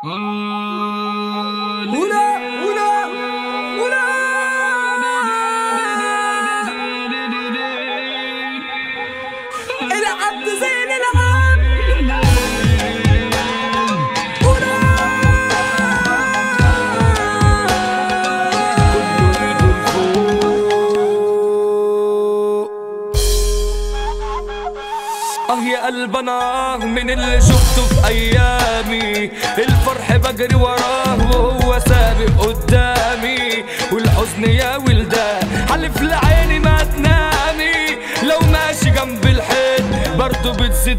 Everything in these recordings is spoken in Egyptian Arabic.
ولا ولا ولا العبد زين العبد ولا كله ايده لفوق اه يا قلبنا من اللي شفته في ايامي الفرح بجري وراه وهو سابق قدامي والحزن يا ولدان حلف لعيني ما تنامي لو ماشي جنب الحيط برضه بتزيد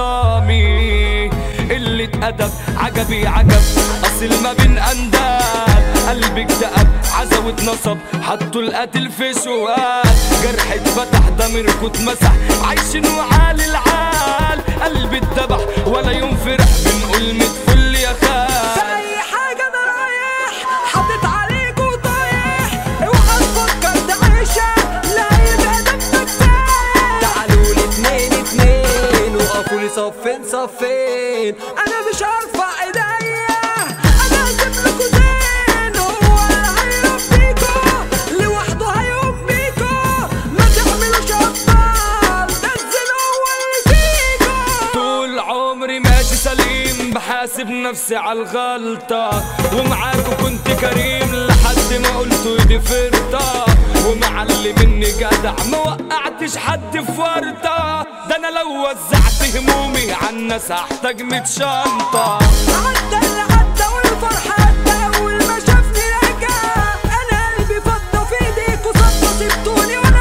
اخصامي قلة ادب عجبي عجب اصل ما بين اندال قلبي اكتئب عزا واتنصب حطوا القتل في شوال جرح اتفتح ضميركوا اتمسح عايشين وعال العال قلبي اتذبح ولا يوم فرح بنقول متفل يا خال اي حاجة انا رايح حطيت عليك وطايح اوعى تفكر تعيشها لا يبقى دمك سايح تعالوا لي اتنين اتنين وقفوا لي صفين صفين انا مش هرفع ايديا انا هسيب لكوا زين هو اللي هيربيكوا لوحده هيقوم بيكوا ما تعملوش ابطال ده الزين هو اللي فيكوا طول عمري ماشي سليم بحاسب نفسي على الغلطة ومعاكوا كنت كريم لحد ما قلتوا ايدي فرطة ومعلي مني جدع ما وقعتش حد في ورطة ده انا لو وزعت همومي على الناس هحتاج 100 شنطة عدى اللي عدى والفرحة عدى أول ما شافني رجع أنا قلبي فضة في إيديكوا صدى سبتوني وأنا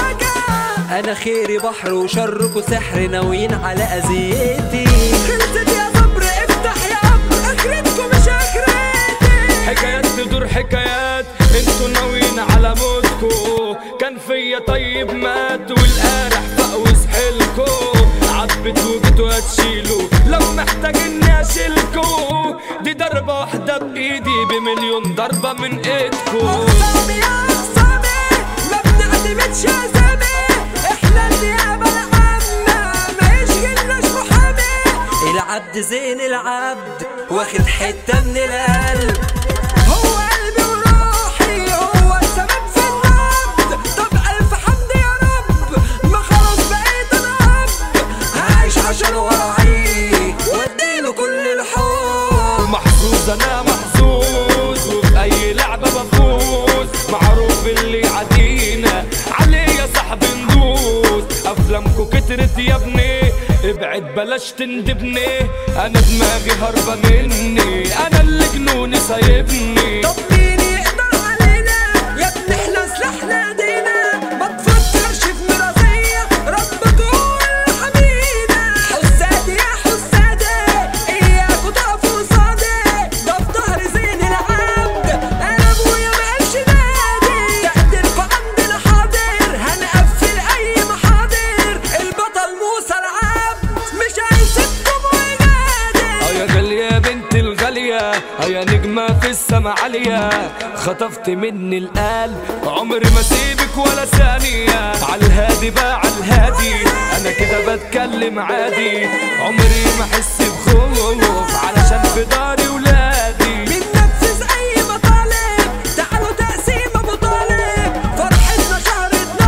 بتوجع انا خيري بحر وشركوا سحر ناويين على اذيتي خلصت يا صبر افتح يا أب آخرتكوا مش آخرتي حكايات تدور حكايات انتوا ناويين على موتكو كان فيا طيب مات والقارح فاق وسحلكو عبت وجيتوا هتشيلوا لو محتاج اني اشيلكو دي ضربة واحدة بايدي بمليون ضربة من ايدكو أخصامي يا أخصامي ما بنعتمدش أسامي إحنا النيابة العامة ما يشغلناش محامي العبد زين العبد واخد حتة من القلب هو قلبي وروحي هو السبب في النبض طب ألف حمد يا رب ما خلاص بقيت أنا أب هعيش عشان وراعيه واديله كل الحب محظوظ انا محظوظ وفي اي لعبة بفوز معروف اللي عدينا عليه يا صاحبي ندوس افلامكو كترت يا ابني ابعد بلاش تندبني انا دماغي هربة مني انا اللي جنوني سايبني طب مين يقدر علينا يا ابني احنا سلاحنا ايدينا ما تفكرش في مرضية ربك هو الحميدة حسادي يا حسادي اياكوا تقفوا قصادي ده في ظهر زين العبد انا ابويا مقالش نادي تقديركوا عندنا حاضر هنقفل اي محاضر البطل موسى العبد مش هيسيبكم وينادي اه يا غالية يا بنت الغالية اه يا نجمة في السما عالية خطفت مني القلب عمري ما سيبك ولا ثانية عالهادي بقى عالهادي انا كده بتكلم عادي عمري ما احس بخوف علشان في داري ولادي بننفذ اي مطالب تعالوا تقسيم ابو طالب فرحتنا شهر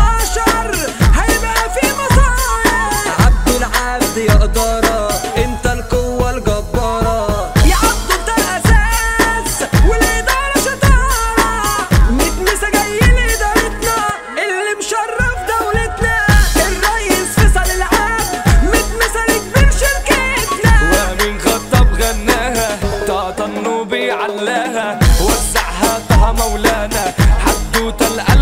12 هيبقى في مصايب عبد العبد يا قدارة انت القوة الجبارة يا عبدو انت الاساس والاداره شطاره متمسه جاي لادارتنا اللي مشرف دولتنا الريس فيصل العبد متمسه لكبير شركتنا ومين خطب غناها طاطا النوبي علاها وزعها طه مولانا حدوته القلب